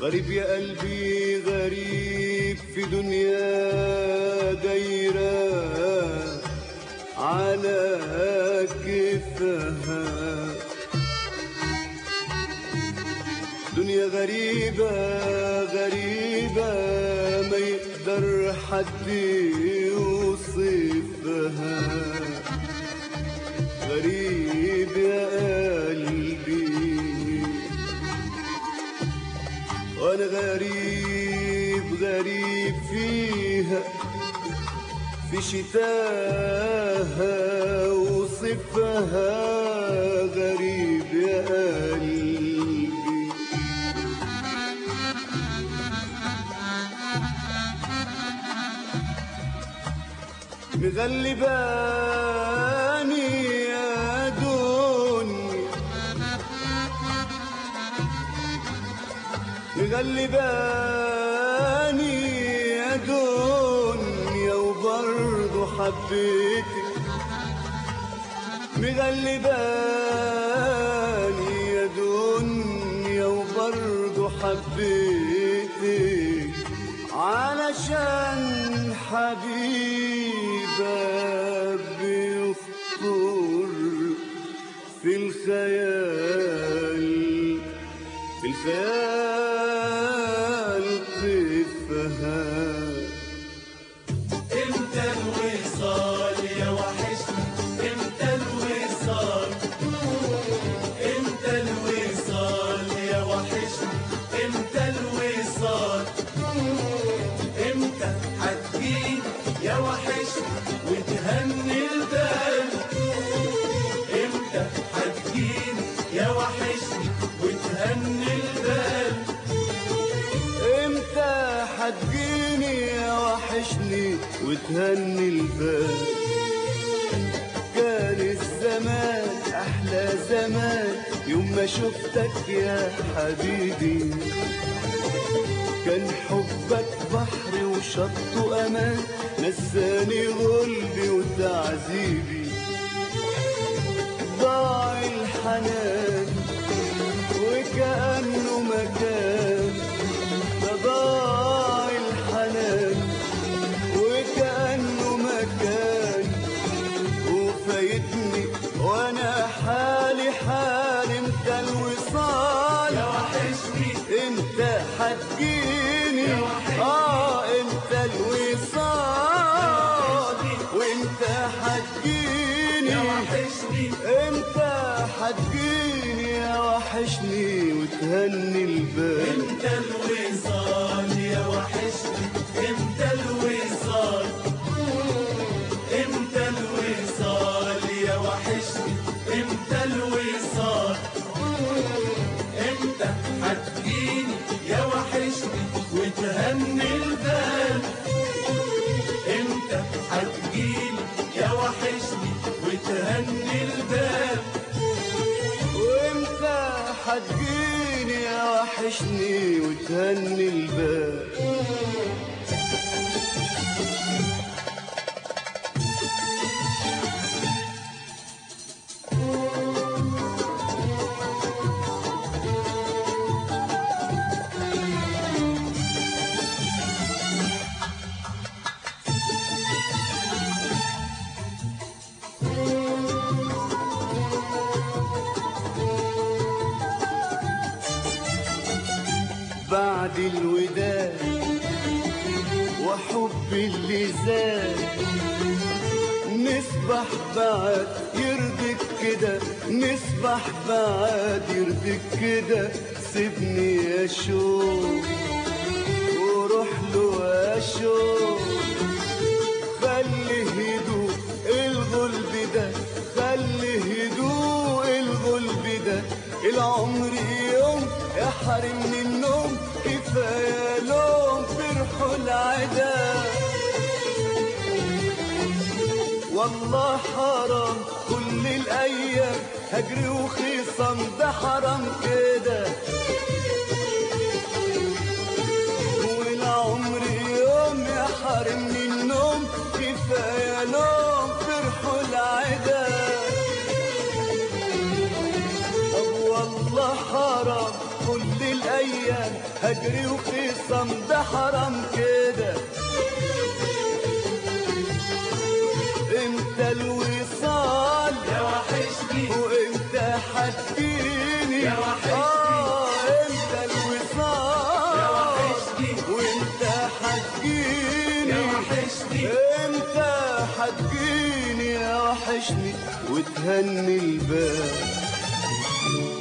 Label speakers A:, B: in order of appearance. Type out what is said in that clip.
A: غريب يا قلبي غريب في دنيا دايرة على كفها دنيا غريبة غريبة ما يقدر حد يوصفها غريب يا قلبي وانا غريب غريب فيها في شتاها وصفها غريب يا قلبي مغلباني يا دنيا مغلباني يا دنيا وبرضه حبيتك مغلباني يا دنيا وبرضه حبيتك علشان حبيبك بيخطر في الخيال في الخيال طفها
B: امتى الوصال يا وحشني امتى الوصال امتى الوصال يا وحشني امتى الوصال امتى هتجيني يا وحشني وتهني البال امتى هتجيني يا وحشني وتهني البال
A: امتى حتجيني يا وحشني وتهني البال كان الزمان احلى زمان يوم ما شفتك يا حبيبي كان حبك بحر وشط امان نساني غلبي وتعذيبي ضاع الحنان وكأنه مكان ده ضاع الحنان وكأنه مكان وفايتني وانا حالي حال امتى الوصال
B: يا وحشني
A: امتى حتجيني
B: يا وحشني.
A: اه امتى الوصال وامتى حتجيني
B: يا وحشني
A: امتى حتجيني يا وحشني وتهني البال
B: امتى الوصال يا وحشني امتى الوصال امتى الوصال يا وحشني امتى الوصال امتى هتجيني يا وحشني وتهني البال امتى هتجيني يا وحشني وتهني البال
A: وامتى حتجيني يا وحشني وتهني البال بعد الوداع وحب اللي زاد نسبح بعد يرضيك كده نسبح بعد يرضيك كده سيبني يا شوق وروح له يا شوق خلي هدوء الغلب ده خلي هدوء الغلب ده العمر يوم يحرمني النوم كفاية لوم فرحوا العدا والله حرام كل الأيام هجري وخصام ده حرام كده والعمر يوم يحرمني النوم كفاية لوم فرحوا العدا طب والله حرام كل الأيام اجري وفي صمد حرام كده امتى الوصال
B: يا وحشني
A: وامتى حتجيني
B: يا وحشني.
A: اه امتى الوصال
B: يا وحشني.
A: وامتى حتجيني
B: يا وحشني
A: امتى حتجيني يا وحشني وتهني البال